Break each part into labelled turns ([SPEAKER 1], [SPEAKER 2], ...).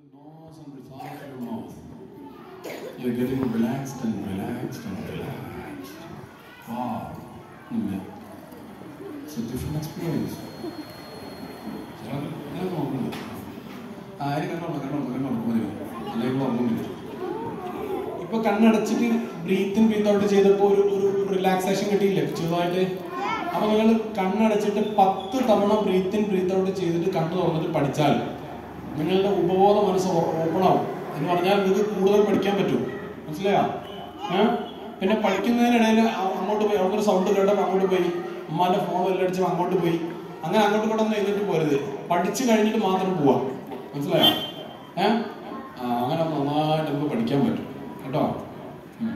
[SPEAKER 1] nose and the side of your mouth. You're getting relaxed and relaxed and relaxed. Wow. ഇല്ല. It's a different experience. ചിലത് ഞാൻ നോക്കുന്നുണ്ട്. ആരും കണ്ടോളൂ കണ്ടോളൂ കണ്ടോളൂ മതി അല്ലെങ്കിൽ ഉറങ്ങുന്നില്ല ഇപ്പൊ കണ്ണടച്ചിട്ട് ബ്രീത്ത് ഇൻ ബ്രീത്ത് ഔട്ട് ചെയ്തപ്പോ ഒരു ഒരു റിലാക്സേഷൻ കിട്ടിയില്ലേ ചെറുതായിട്ട് അപ്പൊ നിങ്ങൾ കണ്ണടച്ചിട്ട് പത്ത് തവണ ബ്രീത്ത് ഇൻ ബ്രീത്ത് ഔട്ട് ചെയ്തിട്ട് കണ്ണു തുറന്നിട്ട് പഠിച്ചാൽ നിങ്ങളുടെ ഉപബോധ മനസ്സ് ഓപ്പൺ ആവും എന്ന് പറഞ്ഞാൽ നിങ്ങൾക്ക് കൂടുതൽ പഠിക്കാൻ പറ്റും മനസ്സിലായോ ഏ? പിന്നെ പഠിക്കുന്നതിനിടയിൽ അ- അങ്ങോട്ട് പോയി അവിടെ ഒരു സൗണ്ട് കേട്ടപ്പോൾ അങ്ങോട്ട് പോയി ഉമ്മാന്റെ ഫോൺ വെല്ലടിച്ചപ്പോൾ അങ്ങോട്ട് പോയി അങ്ങനെ അങ്ങോട്ട് കൂടെ ഒന്നും എഴുതിട്ട് പോരുത് പഠിച്ചു കഴിഞ്ഞിട്ട് മാത്രം പോവാം മനസ്സിലായോ ഏഹ് അങ്ങനെ നന്നായിട്ട് നമുക്ക് പഠിക്കാൻ പറ്റും കേട്ടോ ഉം.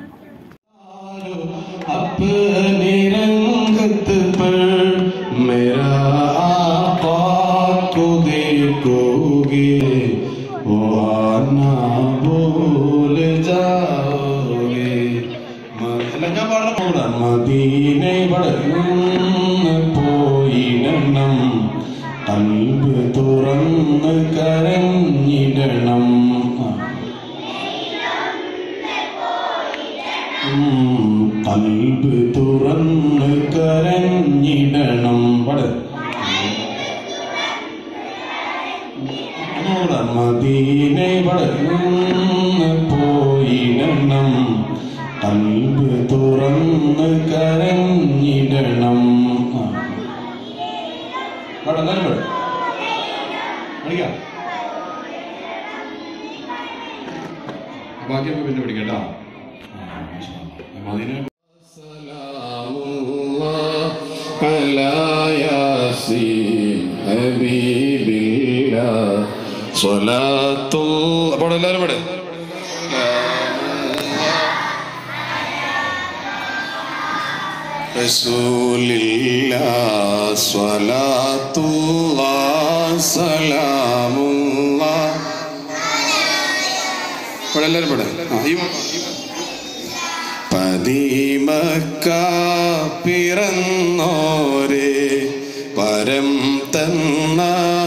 [SPEAKER 2] अपने रंगत पर मेरा आका को देखोगे वो आना भूल जाओगे എല്ലാം ഞാൻ പാടണം പാടാം മദീനെ വളർന്ന് പോയിടണം കൽബ് തുറന്ന് കരഞ്ഞിടണം ആ. ഉം, കൽബ് തുറന്ന് കരഞ്ഞിടണം പട് ഒന്നുകൂടെ. മദീനെ വളർന്ന് പോയിടണം കൽബ് തുറന്ന് കരഞ്ഞിടണം ആ. പാട് എല്ലാവരും പാട് പഠിക്കാം
[SPEAKER 1] ബാക്കി നമുക്ക് പിന്നെ പഠിക്കട്ടോ അതിന്
[SPEAKER 2] سلام الله على ياسين حبيب الله صلاة الله പാടെ എല്ലാവരും പാടെ رسول الله صلاة الله سلام الله പാടെ എല്ലാവരും പാടെ ആ ഈ പതിമക്ക പിറന്നോരെ പരം തന്ന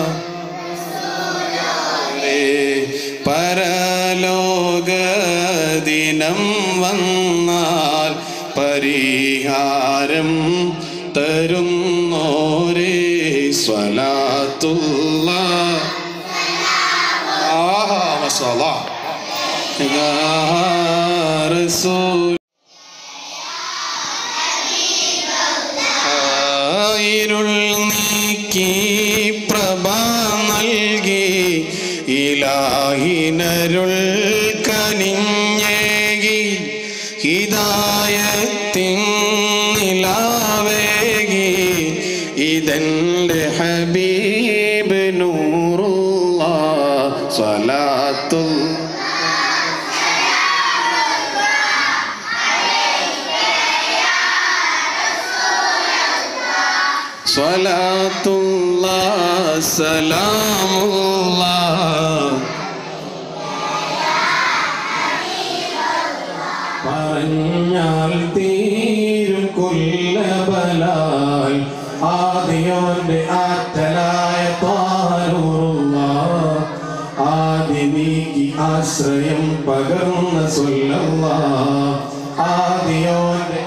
[SPEAKER 2] പരലോകദിനം വന്നാൽ പരിഹാരം തരുന്നോരേ സ്വലാത്തുള്ള ആഹാ മസാല يا رسول ഇരുൾ നീക്കി പ്രഭ നൽകി ഇലാഹിനരുൾ കനിഞ്ഞേകി ഹിദായത്തിൻ നിലാവേകി ഇതെന്റെ ഹബീബ് നൂറുള്ള സ്വലാത്തുൽ صلاة الله سلام الله പറഞ്ഞാൽ തീരും കൊല്ലബലാൽ ആദിയോന്റെ ആറ്റലായ പാലൂറുള്ള ആദി നീക്കി ആശ്രയം പകർന്ന സൊല്ലല്ല ആദിയോന്റെ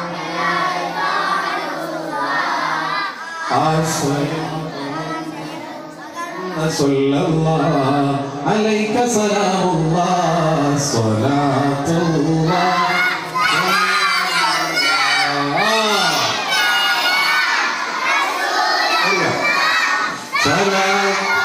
[SPEAKER 2] ആശ്രയം صلى الله عليك سلام الله صلاة الله سلام